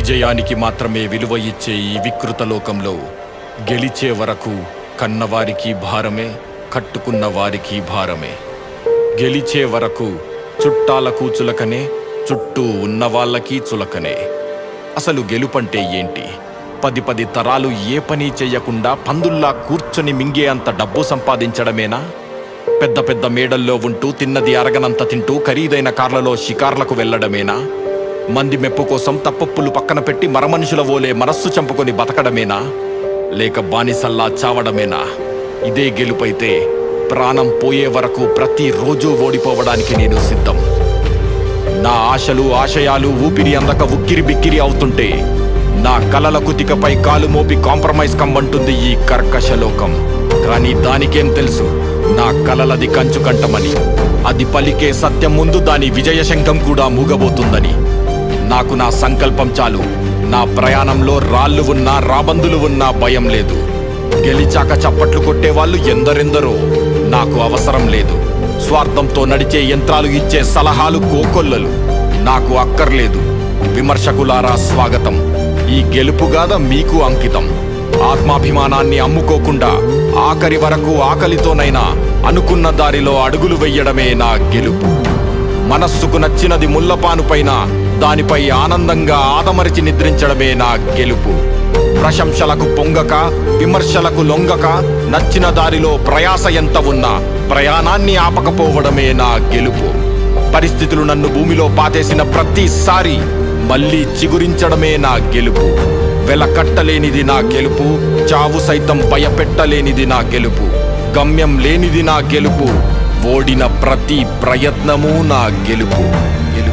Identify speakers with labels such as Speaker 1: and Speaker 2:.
Speaker 1: విజయానికి మాత్రమే విలువ ఇచ్చే ఈ వికృత లోకంలో గెలిచే వరకు కన్నవారికి భారమే కట్టుకున్న వారికి భారమే గెలిచే వరకు చుట్టాలకు చులకనే చుట్టూ ఉన్న వాళ్ళకి చులకనే అసలు గెలుపంటే ఏంటి పది పది తరాలు ఏ పని చెయ్యకుండా పందుల్లా కూర్చొని మింగే అంత డబ్బు సంపాదించడమేనా పెద్ద పెద్ద మేడల్లో ఉంటూ తిన్నది అరగనంత తింటూ ఖరీదైన కార్లలో షికార్లకు వెళ్ళడమేనా మంది మెప్పు కోసం తప్పప్పులు పక్కన పెట్టి మరమనుషుల ఓలే మనస్సు చంపుకొని బతకడమేనా లేక బానిసల్లా చావడమేనా ఇదే గెలుపైతే ప్రాణం పోయే వరకు ప్రతిరోజు ఓడిపోవడానికి నేను సిద్ధం నా ఆశలు ఆశయాలు ఊపిరి అందక ఉక్కిరి బిక్కిరి అవుతుంటే నా కలల కుతికపై కాలు మోపి కాంప్రమైజ్ కమ్మంటుంది ఈ కర్కశ లోకం కానీ దానికేం తెలుసు నా కలలది కంచు కంటమని అది పలికే సత్యం ముందు దాని విజయశంఖం కూడా మూగబోతుందని నాకు నా సంకల్పం చాలు నా ప్రయాణంలో రాళ్ళు ఉన్నా రాబందులు ఉన్నా భయం లేదు గెలిచాక చప్పట్లు కొట్టేవాళ్ళు ఎందరెందరో నాకు అవసరం లేదు స్వార్థంతో నడిచే యంత్రాలు ఇచ్చే సలహాలు కోకొల్లలు నాకు అక్కర్లేదు విమర్శకులారా స్వాగతం ఈ గెలుపుగాథ మీకు అంకితం ఆత్మాభిమానాన్ని అమ్ముకోకుండా ఆఖరి వరకు ఆకలితోనైనా అనుకున్న దారిలో అడుగులు వెయ్యడమే నా గెలుపు మనస్సుకు నచ్చినది ముల్లపానుపైన దానిపై ఆనందంగా ఆదమరిచి నిద్రించడమే నా గెలుపు ప్రశంసలకు పొంగక విమర్శలకు లొంగక నచ్చిన దారిలో ప్రయాస ఎంత ఉన్నా ప్రయాణాన్ని ఆపకపోవడమే నా గెలుపు పరిస్థితులు నన్ను భూమిలో పాతేసిన ప్రతిసారి మళ్ళీ చిగురించడమే నా గెలుపు వెలకట్టలేనిది నా గెలుపు చావు సైతం భయపెట్టలేనిది నా గెలుపు గమ్యం లేనిది నా గెలుపు ఓడిన ప్రతి ప్రయత్నము నా గెలుపు గెలుపు